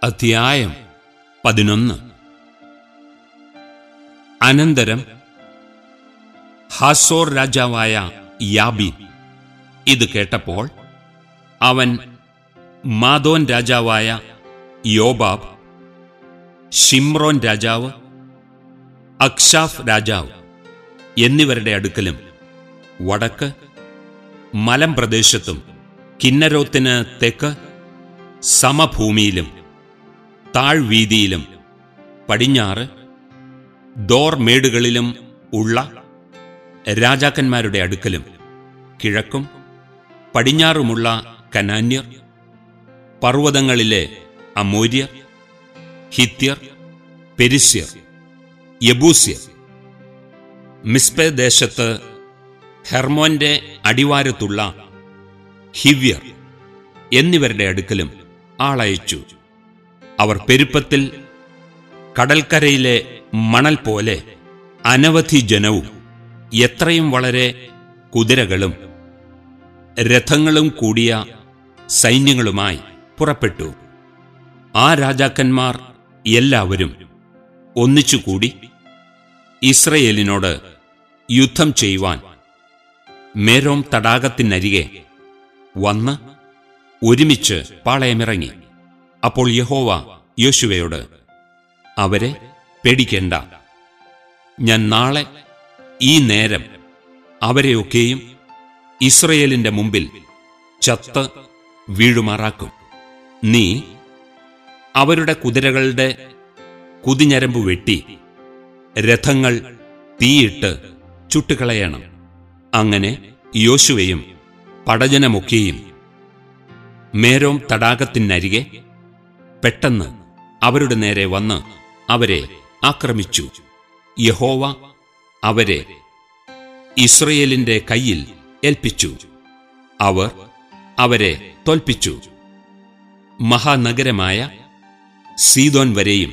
അധ്യായം പതിനൊന്ന് അനന്തരം ഹാസോർ രാജാവായ യാബീൻ ഇത് കേട്ടപ്പോൾ അവൻ മാദോൻ രാജാവായ യോബാബ് ഷിമ്രോൻ രാജാവ് അക്ഷാഫ് രാജാവ് എന്നിവരുടെ അടുക്കലും വടക്ക് മലമ്പ്രദേശത്തും കിന്നരോത്തിന് തെക്ക് സമഭൂമിയിലും താഴ്വീതിയിലും പടിഞ്ഞാറ് ദോർമേടുകളിലും ഉള്ള രാജാക്കന്മാരുടെ അടുക്കലും കിഴക്കും പടിഞ്ഞാറുമുള്ള കനാന്യർ പർവ്വതങ്ങളിലെ അമൂര്യർ ഹിത്യർ പെരിസ്യർ യബൂസ്യർ മിസ്പെ ദേശത്ത് ഹെർമോന്റെ അടിവാരത്തുള്ള ഹിവ്യർ എന്നിവരുടെ അടുക്കലും ആളയച്ചു അവർ പെരുപ്പത്തിൽ കടൽക്കരയിലെ മണൽ പോലെ അനവധി ജനവും എത്രയും വളരെ കുതിരകളും രഥങ്ങളും കൂടിയ സൈന്യങ്ങളുമായി പുറപ്പെട്ടു ആ രാജാക്കന്മാർ എല്ലാവരും ഒന്നിച്ചുകൂടി ഇസ്രയേലിനോട് യുദ്ധം ചെയ്യുവാൻ മേരോം തടാകത്തിനരികെ വന്ന് ഒരുമിച്ച് പാളയമിറങ്ങി അപ്പോൾ യഹോവ യോശുവയോട് അവരെ പേടിക്കേണ്ട ഞാൻ നാളെ ഈ നേരം അവരെയൊക്കെയും ഇസ്രയേലിന്റെ മുമ്പിൽ ചത്ത് വീഴുമാറാക്കും നീ അവരുടെ കുതിരകളുടെ കുതിഞ്ഞരമ്പ് വെട്ടി രഥങ്ങൾ തീയിട്ട് ചുട്ടുകളയണം അങ്ങനെ യോശുവയും പടജനമൊക്കെയും മേരോം തടാകത്തിനരികെ പെട്ടെന്ന് അവരുടെ നേരെ വന്ന് അവരെ ആക്രമിച്ചു യഹോവ അവരെ ഇസ്രയേലിന്റെ കയ്യിൽ ഏൽപ്പിച്ചു അവർ അവരെ തോൽപ്പിച്ചു മഹാനഗരമായ സീതോൻ വരെയും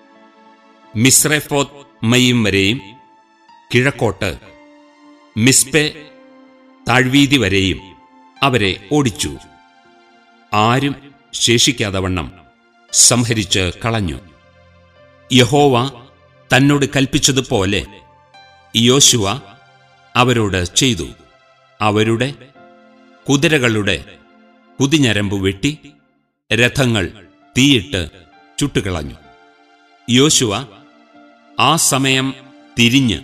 മിസ്രഫോത് മയും വരെയും കിഴക്കോട്ട് മിസ്പെ താഴ്വീതി വരെയും അവരെ ഓടിച്ചു ആരും ശേഷിക്കാതെ വണ്ണം സംഹരിച്ച് കളഞ്ഞു യഹോവ തന്നോട് കൽപ്പിച്ചതുപോലെ യോശുവ അവരോട് ചെയ്തു അവരുടെ കുതിരകളുടെ കുതിഞ്ഞരമ്പ് വെട്ടി രഥങ്ങൾ തീയിട്ട് ചുട്ടുകളഞ്ഞു യോശുവ ആ സമയം തിരിഞ്ഞ്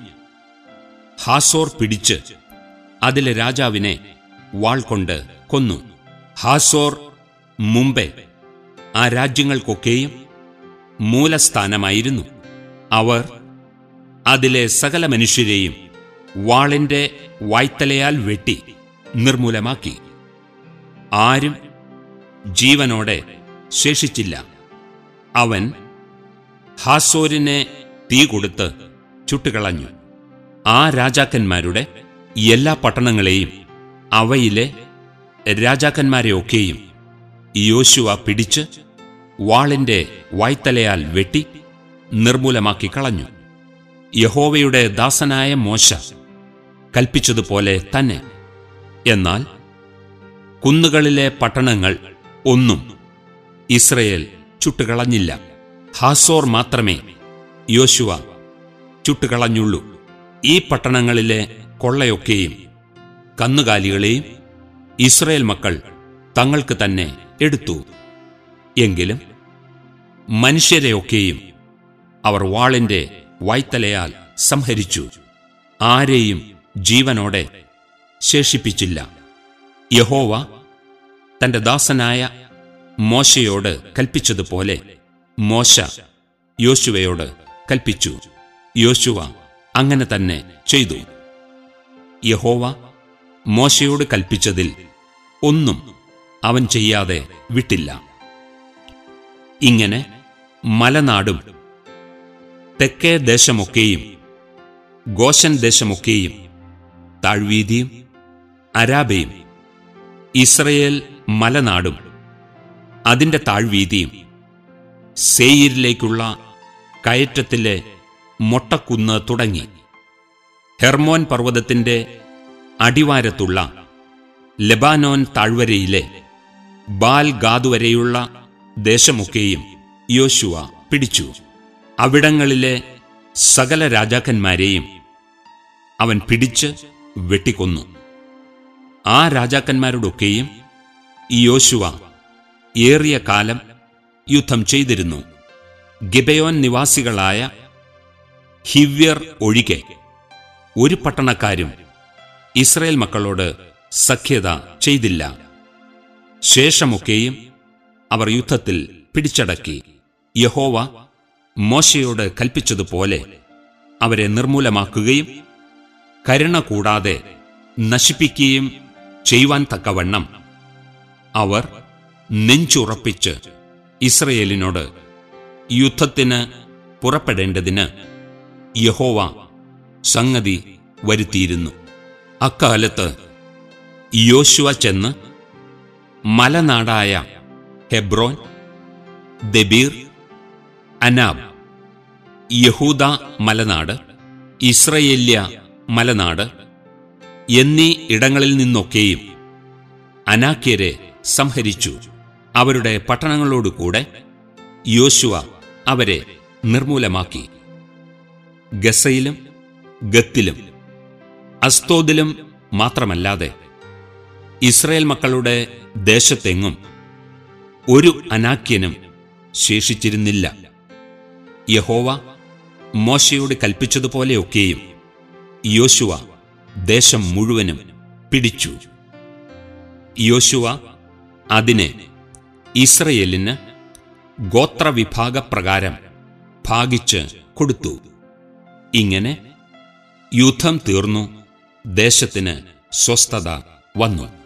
ഹാസോർ പിടിച്ച് അതിലെ രാജാവിനെ വാൾ കൊണ്ട് കൊന്നു ഹാസോർ മുമ്പേ ആ രാജ്യങ്ങൾക്കൊക്കെയും മൂലസ്ഥാനമായിരുന്നു അവർ അതിലെ സകല മനുഷ്യരെയും വാളിന്റെ വായ്ത്തലയാൽ വെട്ടി നിർമൂലമാക്കി ആരും ജീവനോടെ ശേഷിച്ചില്ല അവൻ ഹാസോരിനെ തീ കൊടുത്ത് ചുട്ടുകളഞ്ഞു ആ രാജാക്കന്മാരുടെ എല്ലാ പട്ടണങ്ങളെയും അവയിലെ രാജാക്കന്മാരെയൊക്കെയും യോശുവ പിടിച്ച് വാളിന്റെ വായ്ത്തലയാൽ വെട്ടി നിർമൂലമാക്കി കളഞ്ഞു യഹോവയുടെ ദാസനായ മോശ കൽപ്പിച്ചതുപോലെ തന്നെ എന്നാൽ കുന്നുകളിലെ പട്ടണങ്ങൾ ഒന്നും ഇസ്രയേൽ ചുട്ടുകളഞ്ഞില്ല ഹാസോർ മാത്രമേ യോശുവ ചുട്ടുകളഞ്ഞുള്ളൂ ഈ പട്ടണങ്ങളിലെ കൊള്ളയൊക്കെയും കന്നുകാലികളെയും ഇസ്രയേൽ മക്കൾ തങ്ങൾക്ക് തന്നെ എടുത്തു എങ്കിലും മനുഷ്യരെയൊക്കെയും അവർ വാളിന്റെ വായ്ത്തലയാൽ സംഹരിച്ചു ആരെയും ജീവനോടെ ശേഷിപ്പിച്ചില്ല യഹോവ തന്റെ ദാസനായ മോശയോട് കൽപ്പിച്ചതുപോലെ മോശ യോശുവയോട് കൽപ്പിച്ചു യോശുവ അങ്ങനെ തന്നെ ചെയ്തു യഹോവ മോശയോട് കൽപ്പിച്ചതിൽ ഒന്നും അവൻ ചെയ്യാതെ വിട്ടില്ല ഇങ്ങനെ മലനാടും തെക്കേ ദേശമൊക്കെയും ഗോശൻ ദേശമൊക്കെയും താഴ്വീതിയും അരാബയും ഇസ്രയേൽ മലനാടും അതിന്റെ താഴ്വീതിയും സേയിരിലേക്കുള്ള കയറ്റത്തിലെ മൊട്ടക്കുന്ന് തുടങ്ങി ഹെർമോൻ പർവ്വതത്തിന്റെ അടിവാരത്തുള്ള ലെബാനോൻ താഴ്വരയിലെ ബാൽ ഗാദ് വരെയുള്ള ദേശമൊക്കെയും യോശുവ പിടിച്ചു അവിടങ്ങളിലെ സകല രാജാക്കന്മാരെയും അവൻ പിടിച്ച് വെട്ടിക്കൊന്നു ആ രാജാക്കന്മാരോടൊക്കെയും ഈ യോശുവ ഏറിയ കാലം യുദ്ധം ചെയ്തിരുന്നു ഗിബയോൻ നിവാസികളായ ഹിവ്യർ ഒഴികെ ഒരു പട്ടണക്കാരും ഇസ്രയേൽ മക്കളോട് സഖ്യത ചെയ്തില്ല ശേഷമൊക്കെയും അവർ യുദ്ധത്തിൽ പിടിച്ചടക്കി യഹോവ മോശയോട് കൽപ്പിച്ചതുപോലെ അവരെ നിർമൂലമാക്കുകയും കരുണ കൂടാതെ നശിപ്പിക്കുകയും ചെയ്യുവാൻ തക്കവണ്ണം അവർ നെഞ്ചുറപ്പിച്ച് ഇസ്രയേലിനോട് യുദ്ധത്തിന് പുറപ്പെടേണ്ടതിന് യഹോവ സംഗതി വരുത്തിയിരുന്നു അക്കാലത്ത് യോശുവ ചെന്ന് മലനാടായ ഹെബ്രോൻ ദബീർ അനാബ് യഹൂദ മലനാട് ഇസ്രയേല്യ മലനാട് എന്നീ ഇടങ്ങളിൽ നിന്നൊക്കെയും അനാക്യരെ സംഹരിച്ചു അവരുടെ പട്ടണങ്ങളോടുകൂടെ യോശുവ അവരെ നിർമൂലമാക്കി ഗസയിലും ഗത്തിലും അസ്തോദിലും മാത്രമല്ലാതെ ഇസ്രയേൽ മക്കളുടെ ദേശത്തെങ്ങും ഒരു അനാക്യനും ശേഷിച്ചിരുന്നില്ല യഹോവ മോശയോട് കൽപ്പിച്ചതുപോലെയൊക്കെയും യോശുവ ദേശം മുഴുവനും പിടിച്ചു യോശുവ അതിനെ ഇസ്രയേലിന് ഗോത്രവിഭാഗപ്രകാരം ഭാഗിച്ച് കൊടുത്തു ഇങ്ങനെ യുദ്ധം തീർന്നു ദേശത്തിന് സ്വസ്ഥത വന്നു